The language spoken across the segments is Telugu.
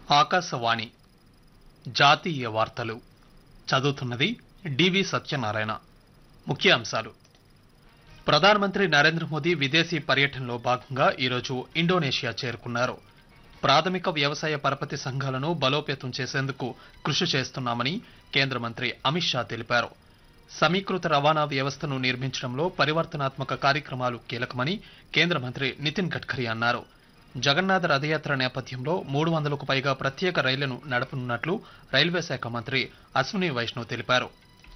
ఆకాశవాణి జాతీయ వార్తలు చదువుతున్నది డివి సత్యనారాయణ ముఖ్యాంశాలు ప్రధానమంత్రి నరేంద్ర మోదీ విదేశీ పర్యటనలో భాగంగా ఈరోజు ఇండోనేషియా చేరుకున్నారు ప్రాథమిక వ్యవసాయ పరపతి సంఘాలను బలోపేతం చేసేందుకు కృషి చేస్తున్నామని కేంద్ర మంత్రి అమిత్ షా తెలిపారు సమీకృత రవాణా వ్యవస్థను నిర్మించడంలో పరివర్తనాత్మక కార్యక్రమాలు కీలకమని కేంద్ర మంత్రి నితిన్ గడ్కరీ అన్నారు జగన్నాథ రథయాత్ర నేపథ్యంలో మూడు వందలకు పైగా ప్రత్యేక రైళ్లను నడపనున్నట్లు రైల్వే శాఖ మంత్రి అశ్విని వైష్ణవ్ తెలిపారు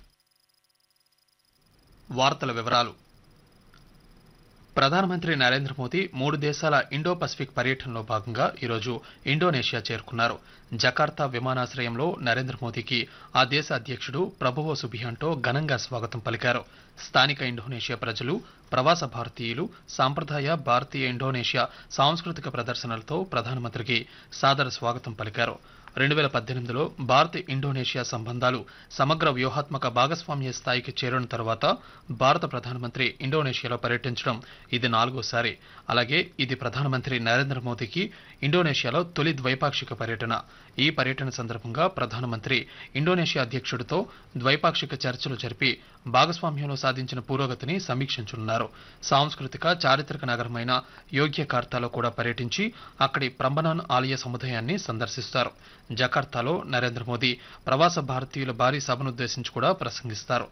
వార్తల వివరాలు ప్రధానమంత్రి నరేంద్ర మోదీ మూడు దేశాల ఇండో పసిఫిక్ పర్యటనలో భాగంగా ఈరోజు ఇండోనేషియా చేరుకున్నారు జకార్తా విమానాశ్రయంలో నరేంద్ర మోదీకి ఆ దేశ అధ్యక్షుడు ప్రభువో సుబియాంటో ఘనంగా స్వాగతం పలికారు స్థానిక ఇండోనేషియా ప్రజలు ప్రవాస భారతీయులు సాంప్రదాయ భారతీయ ఇండోనేషియా సాంస్కృతిక ప్రదర్శనలతో ప్రధానమంత్రికి సాదర స్వాగతం పలికారు రెండు వేల పద్దెనిమిదిలో భారత్ ఇండోనేషియా సంబంధాలు సమగ్ర వ్యూహాత్మక భాగస్వామ్య స్థాయికి చేరిన తర్వాత భారత ప్రధానమంత్రి ఇండోనేషియాలో పర్యటించడం ఇది నాలుగోసారి అలాగే ఇది ప్రధానమంత్రి నరేంద్ర మోదీకి ఇండోనేషియాలో తొలి ద్వైపాక్షిక పర్యటన ఈ పర్యటన సందర్భంగా ప్రధానమంత్రి ఇండోనేషియా అధ్యక్షుడితో ద్వైపాక్షిక చర్చలు జరిపి భాగస్వామ్యంలో సాధించిన పురోగతిని సమీక్షించనున్నారు సాంస్కృతిక చారిత్రక నగరమైన యోగ్యకార్తాలో కూడా పర్యటించి అక్కడి ప్రంబనాన్ ఆలయ సముదాయాన్ని సందర్శిస్తారు జకార్తాలో నరేంద్ర మోదీ ప్రవాస భారతీయుల భారీ సభనుద్దేశించి కూడా ప్రసంగిస్తారు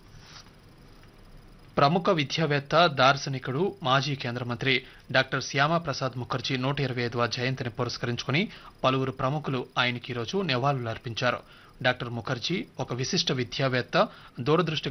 ప్రముఖ విద్యావేత్త దార్శనికుడు మాజీ కేంద్ర మంత్రి డాక్టర్ శ్యామా ప్రసాద్ ముఖర్జీ నూట ఇరవై ఐదవ జయంతిని పురస్కరించుకుని పలువురు ప్రముఖులు ఆయనకి ఈరోజు నివాళులర్పించారు డాక్టర్ ముఖర్జీ ఒక విశిష్ట విద్యావేత్త దూరదృష్టి